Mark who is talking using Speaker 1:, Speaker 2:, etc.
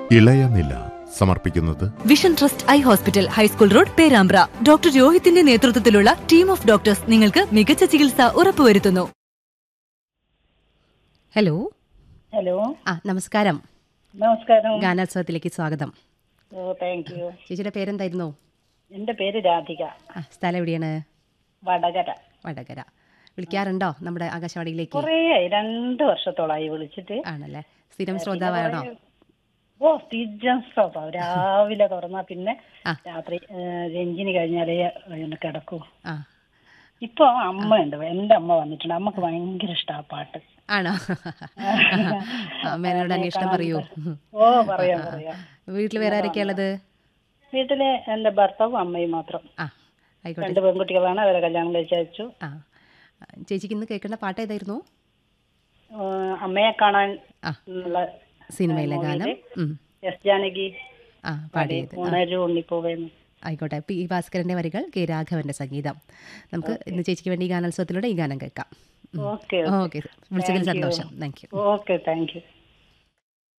Speaker 1: ഇളയനില സമർപ്പിക്കുന്നത്
Speaker 2: Vision Trust Eye Hospital high school road Perambra doctor രോഹിത്തിന്റെ നേതൃത്വത്തിലുള്ള ടീം ഓഫ് ഡോക്ടേഴ്സ് നിങ്ങൾക്ക് മികച്ച ചികിത്സ ഉറപ്പുവരുത്തുന്നു
Speaker 3: ഹലോ
Speaker 4: ഹലോ
Speaker 3: ആ നമസ്കാരം
Speaker 4: നമസ്കാരം
Speaker 3: ഗാനോത്സവത്തിലേക്ക് സ്വാഗതം
Speaker 4: ഓ താങ്ക് യു
Speaker 3: ചേച്ചിയുടെ പേരെന്തായിരുന്നു
Speaker 4: എൻ്റെ പേര് രാധിക
Speaker 3: ആ സ്ഥലം എവിടെയാണ്
Speaker 4: വടകര
Speaker 3: വടകര വിളിക്കാറുണ്ടോ നമ്മുടെ ആകാശവാണിയിലേക്ക്
Speaker 4: കുറേയായി രണ്ട് വർഷത്തോളായി വിളിച്ചിട്ട്
Speaker 3: ആണല്ലേ സ്ഥിരം ശ്രോതാവാണോ
Speaker 4: ഓ സ്ഥിരം സ്വഭാവം രാവിലെ തുറന്നാ പിന്നെ
Speaker 3: ആ.
Speaker 4: രാത്രി ഏഹ്, രഞ്ജിനി കഴിഞ്ഞാലേ പിന്നെ കിടക്കൂ
Speaker 3: ആ
Speaker 4: ഇപ്പൊ അമ്മ ഉണ്ട് എൻ്റെ അമ്മ വന്നിട്ടുണ്ട് അമ്മക്ക് ഭയങ്കര ഇഷ്ടാ ആ പാട്ട്
Speaker 3: ആണോ അമ്മേനോട് അന്വേഷണം പറയൂ
Speaker 4: ഓ പറയാം പറയാം
Speaker 3: വീട്ടിൽ വേറെ ആരൊക്കെയാ ഉള്ളത്
Speaker 4: വീട്ടിലെ എൻ്റെ ഭർത്താവും അമ്മയും മാത്രം
Speaker 3: ആ ആയിക്കോട്ടെ
Speaker 4: രണ്ട് പെൺകുട്ടികളാണ് അവരെ കല്യാണം കഴിച്ചയച്ചു
Speaker 3: ആ ചേച്ചിക്ക് ഇന്ന് കേൾക്കേണ്ട പാട്ട് ഏതായിരുന്നു
Speaker 4: ഏഹ്, അമ്മയെ കാണാൻ
Speaker 3: ആ
Speaker 4: എന്നുള്ള
Speaker 3: സിനിമയിലെ ഗാനം ഉം.
Speaker 4: എസ് ജാനകി
Speaker 3: ആ പാടിയത് ആ,
Speaker 4: ഉണരു ഉണ്ണിപ്പോവേന്ന്
Speaker 3: ആയിക്കോട്ടെ പി ഭാസ്കരന്റെ വരികൾ കെ രാഘവന്റെ സംഗീതം നമുക്ക് ഇന്ന് ചേച്ചിക്ക് വേണ്ടി ഈ ഗാനോത്സവത്തിലൂടെ ഈ ഗാനം കേൾക്കാം
Speaker 4: ഓക്കെ
Speaker 3: ഓക്കെ വിളിച്ചതിൽ സന്തോഷം thank you
Speaker 4: okay thank U